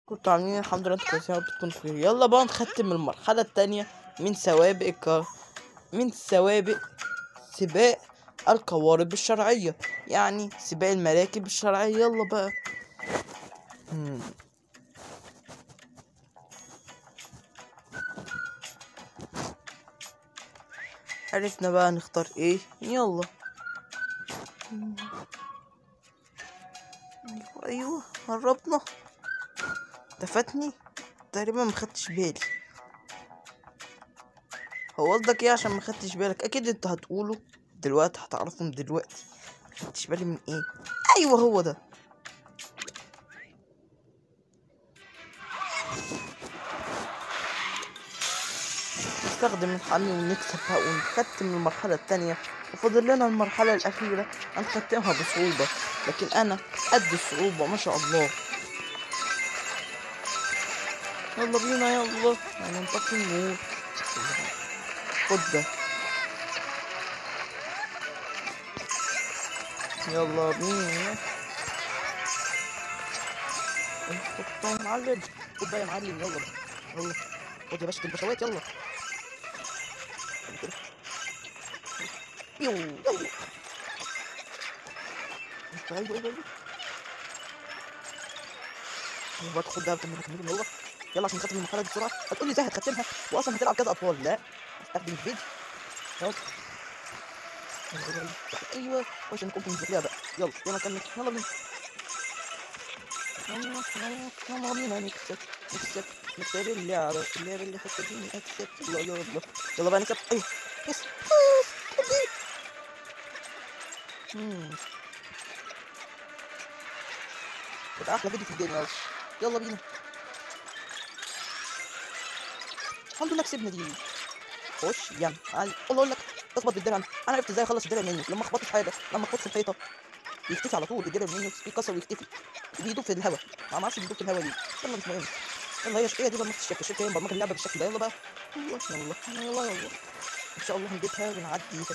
كنتوا عاملين الحمد لله انتوا كويسين يا رب تكونوا بخير يلا بقى نختم المرحلة التانية من سوابق الك... من سوابق سباق القوارب الشرعية يعني سباق المراكب الشرعية يلا بقى مم. عرفنا بقى نختار ايه يلا مم. ايوه ايوه قربنا ده فاتني تقريبا ما خدتش بالي هو قصدك ايه عشان ما خدتش بالك اكيد انت هتقوله دلوقتي هتعرفهم دلوقتي ما خدتش بالي من ايه ايوه هو ده نستخدم الحمي ونكسب بقى ونختم المرحلة التانية وفاضل لنا المرحلة الأخيرة هنختمها بصعوبة لكن أنا قد الصعوبة ما شاء الله يلا بينا يلا هننطفي النور خد ده يلا بينا خد يا معلم خد بقى يا معلم يلا بقى يلا خد يا باشا البشوات يلا يو يلا ايوه ايوه ايوه يلا بقى خد ده كمل كمل يلا يلا عشان نختم المرحله دي بسرعه هتقول لي ازاي هتختمها واصلا هتلعب كذا اطفال لا استخدم الفيديو يلا ايوه عشان نكون بنذاكرها بقى يلا يلا كمل يلا بينا يلا يلا يلا بينا نكسب نكسب نكسب اللعبة اللعبة اللي خسرتني اكسب يلا يلا يلا بقى نكسب ايوه يس مم. ده احلى فيديو في الدنيا يلا يلا بينا الحمد لله كسبنا دي خش يعني عادي والله اقول لك اخبط بالدرع انا عرفت ازاي اخلص الدرع مني لما اخبطش حاجه لما اخبطش الحيطه يختفي على طول الدرع مني بيتكسر ويختفي وبيدوب في الهواء ما اعرفش بيدوب في الهواء ليه يلا مش مهم يلا هي هي دي برمجه الشركه الشركه هي مبرمجه اللعبه بالشكل ده يلا بقى يلا يلا يلا يلا ان شاء الله هنجيبها ونعديها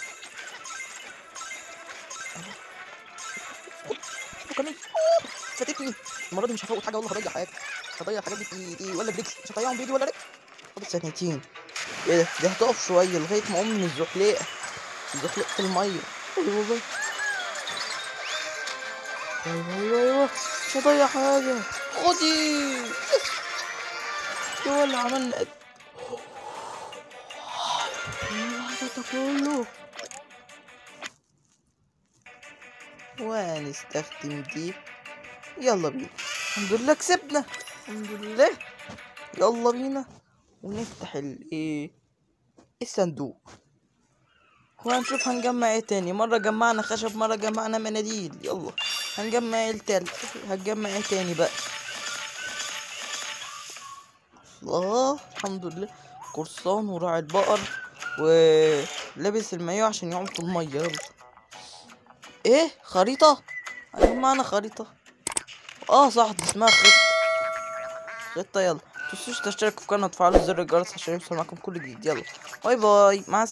وكمان فاتتني المره دي مش هفوت حاجه والله هضيع حاجه هضيع حاجات بايدي ولا برجلي مش هضيعهم بايدي ولا رجلي فاضل ثانيتين ايه ده دي هتقف شويه لغايه ما اقوم من الزحليقه زحليقه الميه ايوه بقى ايوه ايوه ايوه مش هضيع حاجه خدي هو اللي عملنا قد ده كله ونستخدم دي يلا بينا الحمد لله كسبنا الحمد لله يلا بينا ونفتح الايه الصندوق وهنشوف هنجمع ايه تاني مرة جمعنا خشب مرة جمعنا مناديل يلا هنجمع ايه التالت هنجمع ايه تاني بقى الله الحمد لله قرصان وراعي البقر ولابس المايو عشان يعوم في المية يلا ايه خريطة ايوه معنا خريطة اه صح دي اسمها خطة خطة يلا متنسوش تشتركوا في قناة وتفعلوا زر الجرس عشان يوصل معكم كل جديد يلا باي باي مع